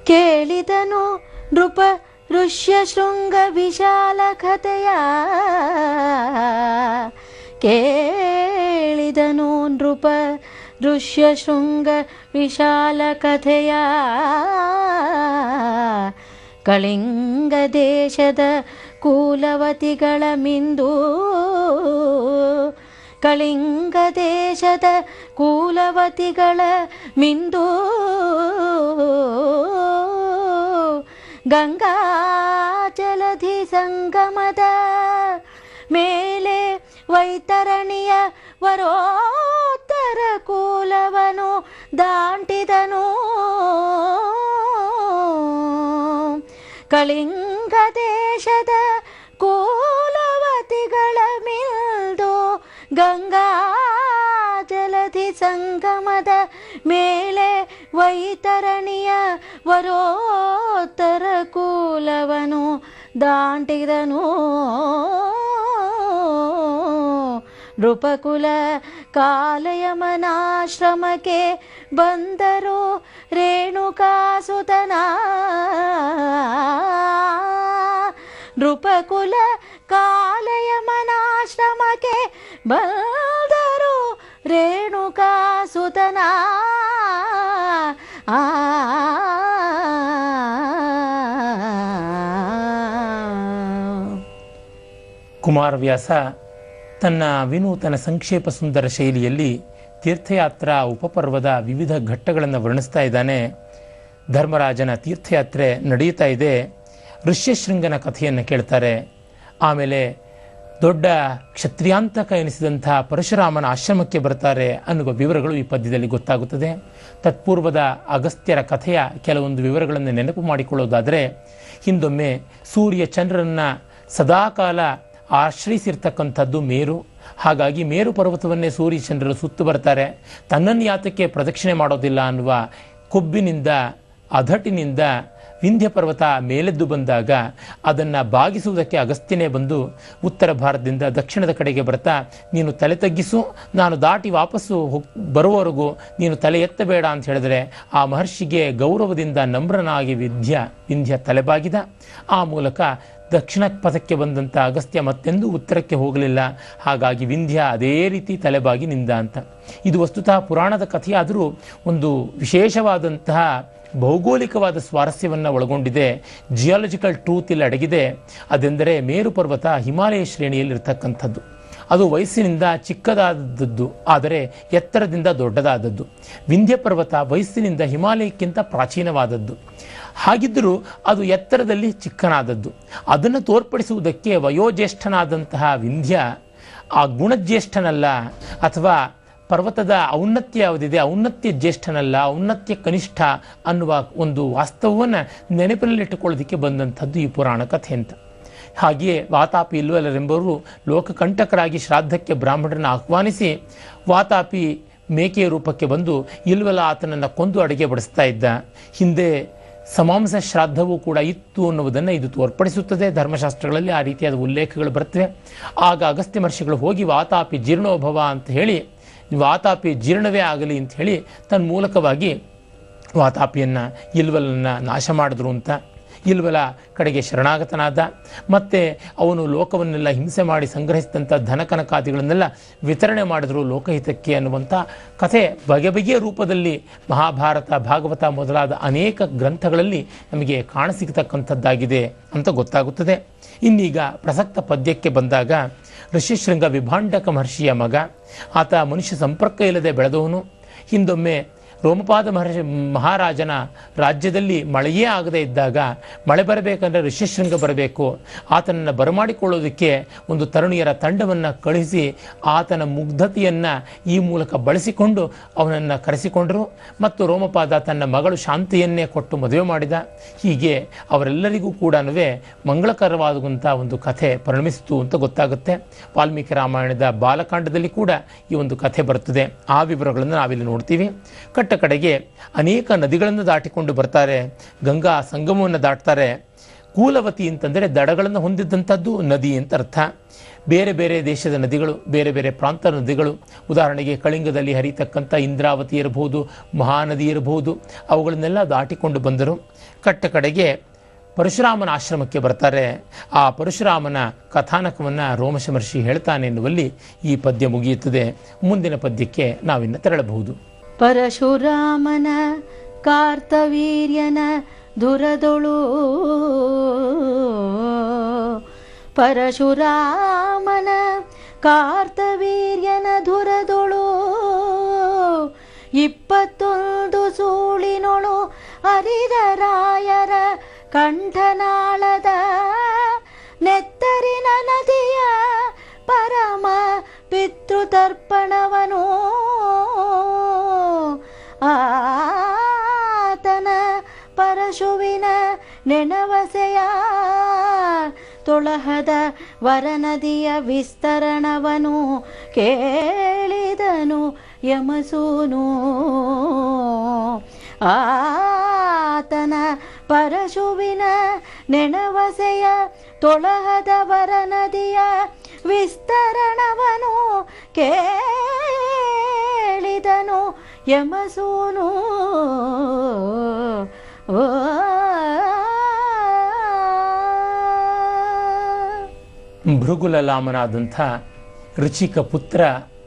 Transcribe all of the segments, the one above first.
ಕೇಳಿದನು ನೃಪ ಋಷ್ಯ ಶೃಂಗ ವಿಶಾಲ ಕಥೆಯ ಕೇಳಿದನು ನೃಪ ಋಷ್ಯ ಶೃಂಗ ವಿಶಾಲ ಕಥೆಯ ಕಳಿಂಗ ದೇಶದ ಕೂಲವತಿಗಳ ಮಿಂದು ಕಳಿಂಗ ದೇಶದ ಕೂಲವತಿಗಳ ಮಿಂದು ಗಂಗಾ ಜಲಧಿ ಸಂಗಮದ ಮೇಲೆ ವೈತರಣಿಯ ವರೋತ್ತರ ಕೂಲವನು ದಾಂಟಿದನು ಕಳಿಂಗ ದೇಶದ ಕೂಲವತಿಗಳ ಮಿಲ್ದು ಗಂಗಾ ಜಲಧಿ ಸಂಗಮದ ಮೇಲೆ ವೈತರಣಿಯ ವರೋತ್ತರ ಕೂಲವನು ದಾಂಟಿದನು ನೃಪಕುಲ ಕಾಲಯಮನಾಶ್ರಮಕ್ಕೆ ಬಂದರು ರೇಣುಕಾಸುತನ ನೃಪಕುಲ ಕಾಲಯಮನಾಶ್ರಮಕ್ಕೆ ಬಂದರು ರೇಣುಕಾಸುತನ ಆ ಕುಮಾರವ್ಯಾಸ ತನ್ನ ವಿನೂತನ ಸಂಕ್ಷೇಪ ಸುಂದರ ಶೈಲಿಯಲ್ಲಿ ತೀರ್ಥಯಾತ್ರಾ ಉಪಪರ್ವದ ವಿವಿಧ ಘಟ್ಟಗಳನ್ನು ವರ್ಣಿಸ್ತಾ ಇದ್ದಾನೆ ಧರ್ಮರಾಜನ ತೀರ್ಥಯಾತ್ರೆ ನಡೆಯುತ್ತಾ ಇದೆ ಋಷ್ಯಶೃಂಗನ ಕಥೆಯನ್ನು ಕೇಳ್ತಾರೆ ಆಮೇಲೆ ದೊಡ್ಡ ಕ್ಷತ್ರಿಯಾಂತಕ ಎನಿಸಿದಂಥ ಪರಶುರಾಮನ ಆಶ್ರಮಕ್ಕೆ ಬರ್ತಾರೆ ಅನ್ನುವ ವಿವರಗಳು ಈ ಪದ್ಯದಲ್ಲಿ ಗೊತ್ತಾಗುತ್ತದೆ ತತ್ಪೂರ್ವದ ಅಗಸ್ತ್ಯರ ಕಥೆಯ ಕೆಲವೊಂದು ವಿವರಗಳನ್ನು ನೆನಪು ಮಾಡಿಕೊಳ್ಳೋದಾದರೆ ಹಿಂದೊಮ್ಮೆ ಸೂರ್ಯ ಚಂದ್ರರನ್ನ ಸದಾಕಾಲ ಆಶ್ರಯಿಸಿರ್ತಕ್ಕಂಥದ್ದು ಮೇರು ಹಾಗಾಗಿ ಮೇರು ಪರ್ವತವನ್ನೇ ಸೂರ್ಯ ಚಂದ್ರರು ಸುತ್ತು ಬರ್ತಾರೆ ತನ್ನನ್ನು ಯಾತಕ್ಕೆ ಪ್ರದಕ್ಷಿಣೆ ಮಾಡೋದಿಲ್ಲ ಅನ್ನುವ ಕೊಬ್ಬಿನಿಂದ ಅಧಟಿನಿಂದ ವಿಂಧ್ಯ ಪರ್ವತ ಮೇಲೆದ್ದು ಬಂದಾಗ ಅದನ್ನು ಬಾಗಿಸುವುದಕ್ಕೆ ಅಗಸ್ತ್ಯನೇ ಬಂದು ಉತ್ತರ ಭಾರತದಿಂದ ದಕ್ಷಿಣದ ಕಡೆಗೆ ಬರ್ತಾ ನೀನು ತಲೆ ತಗ್ಗಿಸು ನಾನು ದಾಟಿ ವಾಪಸ್ಸು ಹೋಗ್ ಬರುವವರೆಗೂ ನೀನು ತಲೆ ಎತ್ತಬೇಡ ಅಂತ ಹೇಳಿದ್ರೆ ಆ ಮಹರ್ಷಿಗೆ ಗೌರವದಿಂದ ನಮ್ರನಾಗಿ ವಿದ್ಯ ವಿಂಧ್ಯ ತಲೆಬಾಗಿದ ಆ ಮೂಲಕ ದಕ್ಷಿಣ ಪಥಕ್ಕೆ ಬಂದಂಥ ಅಗಸ್ತ್ಯ ಮತ್ತೆಂದೂ ಉತ್ತರಕ್ಕೆ ಹೋಗಲಿಲ್ಲ ಹಾಗಾಗಿ ವಿಂಧ್ಯ ಅದೇ ರೀತಿ ತಲೆಬಾಗಿ ನಿಂದ ಅಂತ ಇದು ವಸ್ತುತಃ ಪುರಾಣದ ಕಥೆಯಾದರೂ ಒಂದು ವಿಶೇಷವಾದಂತಹ ಭೌಗೋಳಿಕವಾದ ಸ್ವಾರಸ್ಯವನ್ನು ಒಳಗೊಂಡಿದೆ ಜಿಯಾಲಜಿಕಲ್ ಟ್ರೂತ್ ಇಲ್ಲಿ ಅಡಗಿದೆ ಅದೆಂದರೆ ಮೇರು ಪರ್ವತ ಹಿಮಾಲಯ ಶ್ರೇಣಿಯಲ್ಲಿರ್ತಕ್ಕಂಥದ್ದು ಅದು ವಯಸ್ಸಿನಿಂದ ಚಿಕ್ಕದಾದದ್ದು ಆದರೆ ಎತ್ತರದಿಂದ ದೊಡ್ಡದಾದದ್ದು ವಿಂಧ್ಯ ಪರ್ವತ ವಯಸ್ಸಿನಿಂದ ಹಿಮಾಲಯಕ್ಕಿಂತ ಪ್ರಾಚೀನವಾದದ್ದು ಹಾಗಿದ್ದರೂ ಅದು ಎತ್ತರದಲ್ಲಿ ಚಿಕ್ಕನಾದದ್ದು ಅದನ್ನು ತೋರ್ಪಡಿಸುವುದಕ್ಕೆ ವಯೋಜ್ಯೇಷ್ಠನಾದಂತಹ ವಿಂಧ್ಯ ಆ ಗುಣಜ್ಯೇಷ್ಠನಲ್ಲ ಅಥವಾ ಪರ್ವತದ ಔನ್ನತ್ಯ ಯಾವುದಿದೆ ಔನ್ನತ್ಯ ಜ್ಯೇಷ್ಠನಲ್ಲ ಔನ್ನತ್ಯ ಕನಿಷ್ಠ ಅನ್ನುವ ಒಂದು ವಾಸ್ತವವನ್ನು ನೆನಪಿನಲ್ಲಿಟ್ಟುಕೊಳ್ಳೋದಕ್ಕೆ ಬಂದಂಥದ್ದು ಈ ಪುರಾಣ ಕಥೆ ಅಂತ ಹಾಗೆಯೇ ವಾತಾಪಿ ಇಲ್ವಲ್ಲರೆಂಬವರು ಲೋಕಕಂಟಕರಾಗಿ ಶ್ರಾದ್ದಕ್ಕೆ ಬ್ರಾಹ್ಮಣರನ್ನು ಆಹ್ವಾನಿಸಿ ವಾತಾಪಿ ಮೇಕೆಯ ರೂಪಕ್ಕೆ ಬಂದು ಇಲ್ವಲ ಆತನನ್ನು ಕೊಂದು ಅಡುಗೆ ಬಡಿಸ್ತಾ ಇದ್ದ ಹಿಂದೆ ಸಮಾಂಸ ಶ್ರಾದ್ದವೂ ಕೂಡ ಇತ್ತು ಅನ್ನುವುದನ್ನು ಇದು ತೋರ್ಪಡಿಸುತ್ತದೆ ಧರ್ಮಶಾಸ್ತ್ರಗಳಲ್ಲಿ ಆ ರೀತಿಯಾದ ಉಲ್ಲೇಖಗಳು ಬರ್ತವೆ ಆಗ ಅಗಸ್ತ್ಯ ಮಹರ್ಷಿಗಳು ಹೋಗಿ ವಾತಾಪಿ ಜೀರ್ಣೋಭವ ಅಂತ ಹೇಳಿ ವಾತಾಪಿ ಜೀರ್ಣವೇ ಆಗಲಿ ಅಂತ ಹೇಳಿ ತನ್ನ ಮೂಲಕವಾಗಿ ವಾತಾಪಿಯನ್ನು ಇಲ್ವಲನ್ನು ನಾಶ ಮಾಡಿದ್ರು ಅಂತ ಇಲ್ವಲ ಕಡೆಗೆ ಶರಣಾಗತನಾದ ಮತ್ತು ಅವನು ಲೋಕವನ್ನೆಲ್ಲ ಹಿಂಸೆ ಮಾಡಿ ಸಂಗ್ರಹಿಸಿದಂಥ ಧನಕನಕಾದಿಗಳನ್ನೆಲ್ಲ ವಿತರಣೆ ಮಾಡಿದ್ರು ಲೋಕಹಿತಕ್ಕೆ ಅನ್ನುವಂಥ ಕಥೆ ಬಗೆ ಬಗೆಯ ರೂಪದಲ್ಲಿ ಮಹಾಭಾರತ ಭಾಗವತ ಮೊದಲಾದ ಅನೇಕ ಗ್ರಂಥಗಳಲ್ಲಿ ನಮಗೆ ಕಾಣಸಿಗತಕ್ಕಂಥದ್ದಾಗಿದೆ ಅಂತ ಗೊತ್ತಾಗುತ್ತದೆ ಇನ್ನೀಗ ಪ್ರಸಕ್ತ ಪದ್ಯಕ್ಕೆ ಬಂದಾಗ ಋಷಿಶೃಂಗ ವಿಭಾಂಡಕ ಮಹರ್ಷಿಯ ಮಗ ಆತ ಮನುಷ್ಯ ಸಂಪರ್ಕ ಇಲ್ಲದೆ ಬೆಳೆದವನು ಹಿಂದೊಮ್ಮೆ ರೋಮಪಾದ ಮಹರ್ಷಿ ಮಹಾರಾಜನ ರಾಜ್ಯದಲ್ಲಿ ಮಳೆಯೇ ಆಗದೇ ಇದ್ದಾಗ ಮಳೆ ಬರಬೇಕಂದ್ರೆ ಋಷ್ಯಶೃಂಗ ಬರಬೇಕು ಆತನನ್ನು ಬರಮಾಡಿಕೊಳ್ಳೋದಕ್ಕೆ ಒಂದು ತರುಣಿಯರ ತಂಡವನ್ನು ಕಳುಹಿಸಿ ಆತನ ಮುಗ್ಧತೆಯನ್ನು ಈ ಮೂಲಕ ಬಳಸಿಕೊಂಡು ಅವನನ್ನು ಕರೆಸಿಕೊಂಡರು ಮತ್ತು ರೋಮಪಾದ ತನ್ನ ಮಗಳು ಶಾಂತಿಯನ್ನೇ ಕೊಟ್ಟು ಮದುವೆ ಮಾಡಿದ ಹೀಗೆ ಅವರೆಲ್ಲರಿಗೂ ಕೂಡ ಮಂಗಳಕರವಾದಂಥ ಒಂದು ಕಥೆ ಪರಿಣಮಿಸಿತು ಅಂತ ಗೊತ್ತಾಗುತ್ತೆ ವಾಲ್ಮೀಕಿ ರಾಮಾಯಣದ ಬಾಲಕಾಂಡದಲ್ಲಿ ಕೂಡ ಈ ಒಂದು ಕಥೆ ಬರ್ತದೆ ಆ ವಿವರಗಳನ್ನು ನಾವಿಲ್ಲಿ ನೋಡ್ತೀವಿ ಕಟ್ಟ ಕಡೆಗೆ ಅನೇಕ ನದಿಗಳನ್ನು ದಾಟಿಕೊಂಡು ಬರ್ತಾರೆ ಗಂಗಾ ಸಂಗಮವನ್ನು ದಾಟ್ತಾರೆ ಕೂಲವತಿ ಅಂತಂದರೆ ದಡಗಳನ್ನು ಹೊಂದಿದ್ದಂಥದ್ದು ನದಿ ಅಂತ ಅರ್ಥ ಬೇರೆ ಬೇರೆ ದೇಶದ ನದಿಗಳು ಬೇರೆ ಬೇರೆ ಪ್ರಾಂತ ನದಿಗಳು ಉದಾಹರಣೆಗೆ ಕಳಿಂಗದಲ್ಲಿ ಹರಿತಕ್ಕಂಥ ಇಂದ್ರಾವತಿ ಇರಬಹುದು ಮಹಾನದಿ ಇರಬಹುದು ಅವುಗಳನ್ನೆಲ್ಲ ದಾಟಿಕೊಂಡು ಬಂದರು ಕಟ್ಟ ಕಡೆಗೆ ಪರಶುರಾಮನ ಆಶ್ರಮಕ್ಕೆ ಬರ್ತಾರೆ ಆ ಪರಶುರಾಮನ ಕಥಾನಕವನ್ನು ರೋಮಶ ಮಹರ್ಷಿ ಹೇಳ್ತಾನೆ ಎನ್ನುವಲ್ಲಿ ಈ ಪದ್ಯ ಮುಗಿಯುತ್ತದೆ ಮುಂದಿನ ಪದ್ಯಕ್ಕೆ ನಾವಿನ್ನು ತೆರಳಬಹುದು ಪರಶುರಾಮನ ಕಾರ್ತವೀರ್ಯನ ದುರದೊಳು ಪರಶುರಾಮನ ಕಾರ್ತವೀರ್ಯನ ಧುರದೊಳು ಇಪ್ಪತ್ತೊಂದು ಸೂಳಿನೊಳು ಹರಿದರಾಯರ ಕಂಠನಾಳದ ನೆತ್ತರಿನ ನದಿಯ ಪರಮ ಪಿತೃತರ್ಪಣವನು ಆತನ ಪರಶುವಿನ ನೆನವಸೆಯ ತೊಳಹದ ವರನದಿಯ ವಿಸ್ತರಣವನು ಕೇಳಿದನು ಯಮಸೂನು ಆತನ ಪರಶುವಿನ ನೆನವಸೆಯ ತೊಳಹದ ವರನದಿಯ ವಿಸ್ತರಣವನು ಕೇಳಿದನು ಯಮಸೂನು ಓ ಭೃಗುಲಲಾಮನಾದಂಥ ರುಚಿಕ ಪುತ್ರ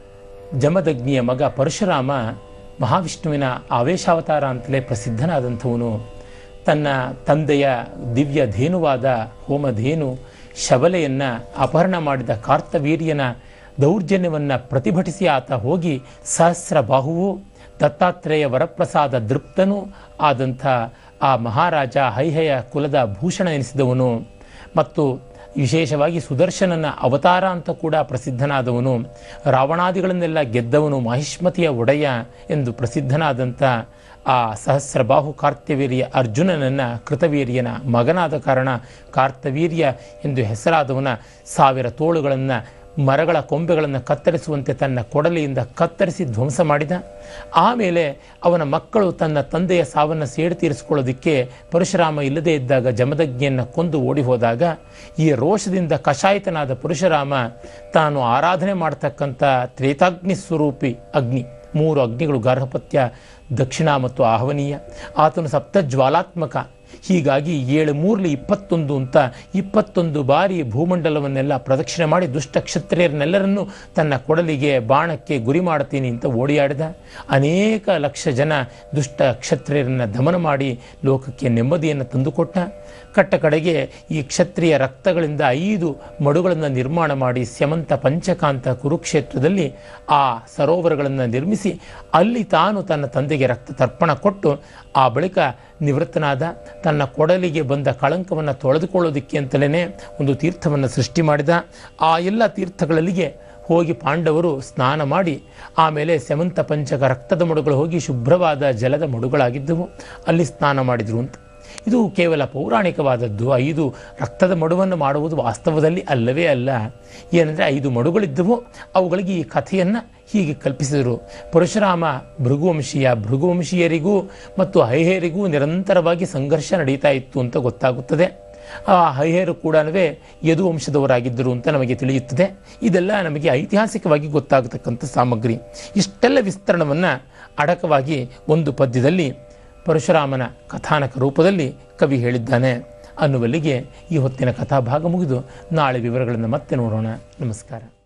ಜಮದಗ್ನಿಯ ಮಗ ಪರಶುರಾಮ ಮಹಾವಿಷ್ಣುವಿನ ಆವೇಶಾವತಾರ ಅಂತಲೇ ಪ್ರಸಿದ್ಧನಾದಂಥವನು ತನ್ನ ತಂದೆಯ ದಿವ್ಯ ಧೇನುವಾದ ಹೋಮಧೇನು ಶಬಲೆಯನ್ನು ಅಪಹರಣ ಮಾಡಿದ ಕಾರ್ತವೀರ್ಯನ ದೌರ್ಜನ್ಯವನ್ನು ಪ್ರತಿಭಟಿಸಿ ಆತ ಹೋಗಿ ಸಹಸ್ರ ಬಾಹುವು ದತ್ತಾತ್ರೇಯ ವರಪ್ರಸಾದ ದೃಪ್ತನೂ ಆದಂಥ ಆ ಮಹಾರಾಜ ಹೈಹಯ ಕುಲದ ಭೂಷಣ ಎನಿಸಿದವನು ಮತ್ತು ವಿಶೇಷವಾಗಿ ಸುದರ್ಶನನ ಅವತಾರ ಅಂತ ಕೂಡ ಪ್ರಸಿದ್ಧನಾದವನು ರಾವಣಾದಿಗಳನ್ನೆಲ್ಲ ಗೆದ್ದವನು ಮಹಿಷ್ಮತಿಯ ಒಡೆಯ ಎಂದು ಪ್ರಸಿದ್ಧನಾದಂಥ ಆ ಸಹಸ್ರಬಾಹು ಕಾರ್ತವೀರ್ಯ ಅರ್ಜುನನನ್ನ ಕೃತವೀರ್ಯನ ಮಗನಾದ ಕಾರಣ ಕಾರ್ತವೀರ್ಯ ಎಂದು ಹೆಸರಾದವನ ಸಾವಿರ ತೋಳುಗಳನ್ನು ಮರಗಳ ಕೊಂಬೆಗಳನ್ನು ಕತ್ತರಿಸುವಂತೆ ತನ್ನ ಕೊಡಲಿಯಿಂದ ಕತ್ತರಿಸಿ ಧ್ವಂಸ ಮಾಡಿದ ಆಮೇಲೆ ಅವನ ಮಕ್ಕಳು ತನ್ನ ತಂದೆಯ ಸಾವನ್ನು ಸೇಡು ತೀರಿಸಿಕೊಳ್ಳೋದಕ್ಕೆ ಪರಶುರಾಮ ಇಲ್ಲದೇ ಇದ್ದಾಗ ಜಮದಗ್ನಿಯನ್ನು ಕೊಂದು ಓಡಿ ಹೋದಾಗ ಈ ರೋಷದಿಂದ ಕಷಾಯಿತನಾದ ಪರಶುರಾಮ ತಾನು ಆರಾಧನೆ ಮಾಡತಕ್ಕಂಥ ತ್ರೇತಾಗ್ನಿ ಸ್ವರೂಪಿ ಅಗ್ನಿ ಮೂರು ಅಗ್ನಿಗಳು ಗಾರ್ಹಪತ್ಯ ದಕ್ಷಿಣ ಮತ್ತು ಆಹ್ವನೀಯ ಆತನು ಸಪ್ತ ಜ್ವಾಲಾತ್ಮಕ ಹೀಗಾಗಿ ಏಳು ಮೂರ್ಲಿ ಇಪ್ಪತ್ತೊಂದು ಅಂತ ಇಪ್ಪತ್ತೊಂದು ಬಾರಿ ಭೂಮಂಡಲವನ್ನೆಲ್ಲ ಪ್ರದಕ್ಷಿಣೆ ಮಾಡಿ ದುಷ್ಟ ಕ್ಷತ್ರಿಯರನ್ನೆಲ್ಲರನ್ನೂ ತನ್ನ ಕೊಡಲಿಗೆ ಬಾಣಕ್ಕೆ ಗುರಿ ಮಾಡ್ತೀನಿ ಅಂತ ಓಡಿಯಾಡಿದ ಅನೇಕ ಲಕ್ಷ ಜನ ದುಷ್ಟ ಕ್ಷತ್ರಿಯರನ್ನು ದಮನ ಮಾಡಿ ಲೋಕಕ್ಕೆ ನೆಮ್ಮದಿಯನ್ನು ತಂದುಕೊಟ್ಟ ಕಟ್ಟ ಕಡೆಗೆ ಈ ಕ್ಷತ್ರಿಯ ರಕ್ತಗಳಿಂದ ಐದು ಮಡುಗಳನ್ನು ನಿರ್ಮಾಣ ಮಾಡಿ ಸ್ಯಮಂತ ಪಂಚಕಾಂತ ಕುರುಕ್ಷೇತ್ರದಲ್ಲಿ ಆ ಸರೋವರಗಳನ್ನು ನಿರ್ಮಿಸಿ ಅಲ್ಲಿ ತಾನು ತನ್ನ ತಂದೆಗೆ ರಕ್ತ ತರ್ಪಣ ಕೊಟ್ಟು ಆ ಬಳಿಕ ನಿವೃತ್ತನಾದ ತನ್ನ ಕೊಡಲಿಗೆ ಬಂದ ಕಳಂಕವನ್ನು ತೊಳೆದುಕೊಳ್ಳೋದಕ್ಕೆ ಅಂತಲೇ ಒಂದು ತೀರ್ಥವನ್ನು ಸೃಷ್ಟಿ ಮಾಡಿದ ಆ ಎಲ್ಲ ತೀರ್ಥಗಳಲ್ಲಿಗೆ ಹೋಗಿ ಪಾಂಡವರು ಸ್ನಾನ ಮಾಡಿ ಆಮೇಲೆ ಸೆಮಂತ ಪಂಚಕ ರಕ್ತದ ಮಡುಗಳು ಹೋಗಿ ಶುಭ್ರವಾದ ಜಲದ ಮಡುಗಳಾಗಿದ್ದವು ಅಲ್ಲಿ ಸ್ನಾನ ಮಾಡಿದರು ಅಂತ ಇದು ಕೇವಲ ಪೌರಾಣಿಕವಾದದ್ದು ಐದು ರಕ್ತದ ಮಡುವನ್ನು ಮಾಡುವುದು ವಾಸ್ತವದಲ್ಲಿ ಅಲ್ಲವೇ ಅಲ್ಲ ಏನಂದರೆ ಐದು ಮಡುಗಳಿದ್ದವು ಅವುಗಳಿಗೆ ಈ ಕಥೆಯನ್ನು ಹೀಗೆ ಕಲ್ಪಿಸಿದರು ಪರಶುರಾಮ ಭೃಗುವಂಶೀಯ ಭೃಗುವಂಶೀಯರಿಗೂ ಮತ್ತು ಹೈಹೇರಿಗೂ ನಿರಂತರವಾಗಿ ಸಂಘರ್ಷ ನಡೀತಾ ಇತ್ತು ಅಂತ ಗೊತ್ತಾಗುತ್ತದೆ ಆ ಹೈಹೇರು ಕೂಡ ಯದುವಂಶದವರಾಗಿದ್ದರು ಅಂತ ನಮಗೆ ತಿಳಿಯುತ್ತದೆ ಇದೆಲ್ಲ ನಮಗೆ ಐತಿಹಾಸಿಕವಾಗಿ ಗೊತ್ತಾಗತಕ್ಕಂಥ ಸಾಮಗ್ರಿ ಇಷ್ಟೆಲ್ಲ ವಿಸ್ತರಣವನ್ನು ಅಡಕವಾಗಿ ಒಂದು ಪದ್ಯದಲ್ಲಿ ಪರಶುರಾಮನ ಕಥಾನಕ ರೂಪದಲ್ಲಿ ಕವಿ ಹೇಳಿದ್ದಾನೆ ಅನ್ನುವಲ್ಲಿಗೆ ಈ ಹೊತ್ತಿನ ಕಥಾಭಾಗ ಮುಗಿದು ನಾಳೆ ವಿವರಗಳನ್ನು ಮತ್ತೆ ನೋಡೋಣ ನಮಸ್ಕಾರ